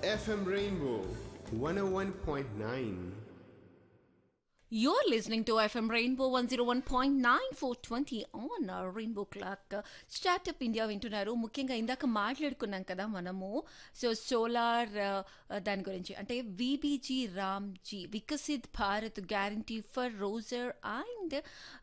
FM Rainbow 101.9. You're listening to FM Rainbow 101.9 420 on our Rainbow Clock. Startup India వింటున్నారు ముఖ్యంగా ఇందాక మాట్లాడుకున్నాం కదా మనము సో సోలార్ దాని గురించి అంటే VBG RAM G Viksit Bharat guarantee for Rozgar and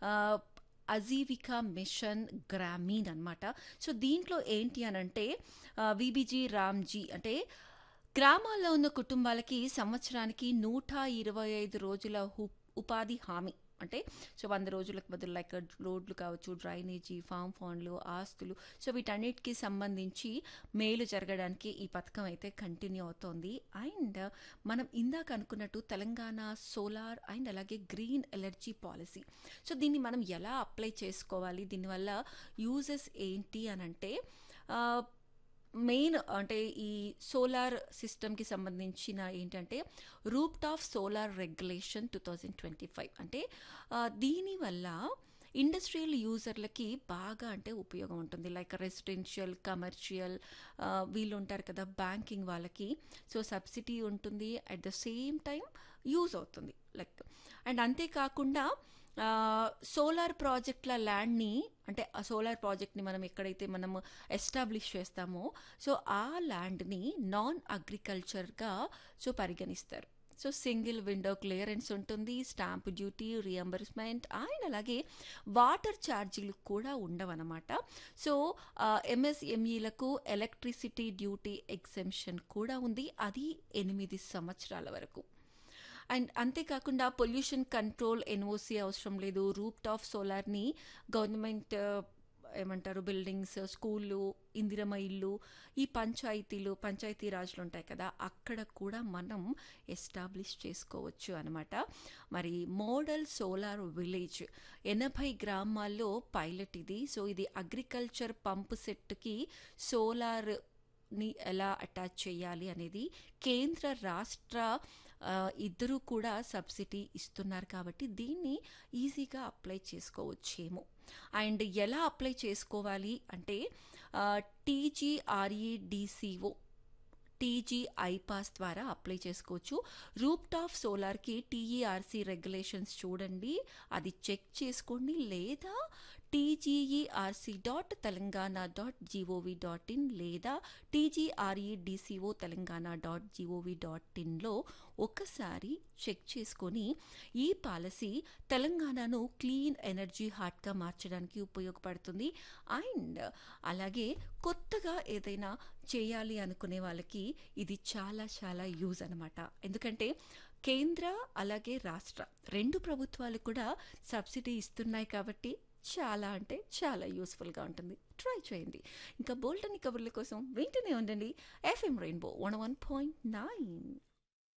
Ajeevika mission Gramin అనమాట సో దీంట్లో ఏంటి అని అంటే విబీజీ రామ్జీ అంటే గ్రామాల్లో ఉన్న కుటుంబాలకి సంవత్సరానికి నూట ఇరవై ఐదు రోజుల హు- ఉపాధి హామీ అంటే సో వంద రోజులకు బదులు లైక్ రోడ్లు కావచ్చు డ్రైనేజీ ఫామ్ ఫండ్లు ఆస్తులు సో వీటన్నిటికీ సంబంధించి మేలు జరగడానికి ఈ పథకం అయితే కంటిన్యూ అవుతోంది అండ్ మనం ఇందాక అనుకున్నట్టు తెలంగాణ సోలార్ అండ్ అలాగే గ్రీన్ ఎలర్జీ పాలసీ సో దీన్ని మనం ఎలా అప్లై చేసుకోవాలి దీనివల్ల యూజెస్ ఏంటి అని అంటే ఆ, మెయిన్ అంటే ఈ సోలార్ సిస్టమ్కి సంబంధించిన ఏంటంటే roof top solar regulation two thousand twenty five అంటే ఆ, దీనివల్ల ఇండస్ట్రియల్ యూజర్లకి బాగా అంటే ఉపయోగం ఉంటుంది లైక్ రెసిడెన్షియల్ కమర్షియల్ వీళ్ళు ఉంటారు కదా బ్యాంకింగ్ వాళ్ళకి సో సబ్సిడీ ఉంటుంది at the same time use అవుతుంది లైక్ అండ్ అంతేకాకుండా సోలార్ ప్రాజెక్ట్ల ల్యాండ్ని అంటే ఆ సోలార్ ప్రాజెక్ట్ని మనం ఎక్కడైతే మనము ఎస్టాబ్లిష్ చేస్తామో సో ఆ ల్యాండ్ని నాన్ అగ్రికల్చర్గా సో పరిగణిస్తారు సో సింగిల్ విండో క్లియరెన్స్ ఉంటుంది స్టాంప్ డ్యూటీ రియంబర్స్మెంట్ అండ్ అలాగే వాటర్ ఛార్జీలు కూడా ఉండవన్నమాట సో ఎంఎస్ఎంఈలకు ఎలక్ట్రిసిటీ డ్యూటీ ఎగ్జెంప్షన్ కూడా ఉంది అది ఎనిమిది సంవత్సరాల వరకు అండ్ అంతేకాకుండా పొల్యూషన్ కంట్రోల్ ఎన్ఓసి అవసరం లేదు రూప్ టాప్ సోలార్ని గవర్నమెంట్ ఏమంటారు బిల్డింగ్స్ స్కూళ్ళు ఇందిరమ ఇల్లు ఈ పంచాయతీలు పంచాయతీ రాజులు ఉంటాయి కదా అక్కడ కూడా మనం ఎస్టాబ్లిష్ చేసుకోవచ్చు అనమాట మరి మోడల్ సోలార్ విలేజ్ ఎనభై గ్రామాల్లో పైలట్ ఇది సో ఇది అగ్రికల్చర్ పంప్ సెట్కి సోలార్ ని ఎలా అటాచ్ చేయాలి అనేది కేంద్ర రాష్ట్ర ఆ, ఇద్దరూ కూడా సబ్సిడీ ఇస్తున్నారు కాబట్టి దీన్ని ఈజీగా అప్లై చేసుకోవచ్చేమో అండ్ ఎలా అప్లై చేసుకోవాలి అంటే టీజీఆర్ఈడిసిఓ టీజీ ఐపాస్ ద్వారా అప్లై చేసుకోవచ్చు రూప్ టాప్ సోలార్కి టీఈఆర్సీ రెగ్యులేషన్స్ చూడండి అది చెక్ చేసుకోండి లేదా TGERC dot Telangana dot GOV dot in లేదా TGREDCO Telangana dot GOV dot ఇన్లో ఒకసారి చెక్ చేసుకొని ఈ పాలసీ తెలంగాణను క్లీన్ ఎనర్జీ హార్ట్గా మార్చడానికి ఉపయోగపడుతుంది అండ్ అలాగే కొత్తగా ఏదైనా చేయాలి అనుకునే వాళ్ళకి ఇది చాలా చాలా యూజ్ అనమాట ఎందుకంటే కేంద్ర అలాగే రాష్ట్ర రెండు ప్రభుత్వాలు కూడా సబ్సిడీ ఇస్తున్నాయి కాబట్టి చాలా అంటే చాలా యూస్ఫుల్గా ఉంటుంది ట్రై చేయండి ఇంకా బోల్టని కబుర్ల కోసం వెంటనే ఉండండి FM rainbow one one point nine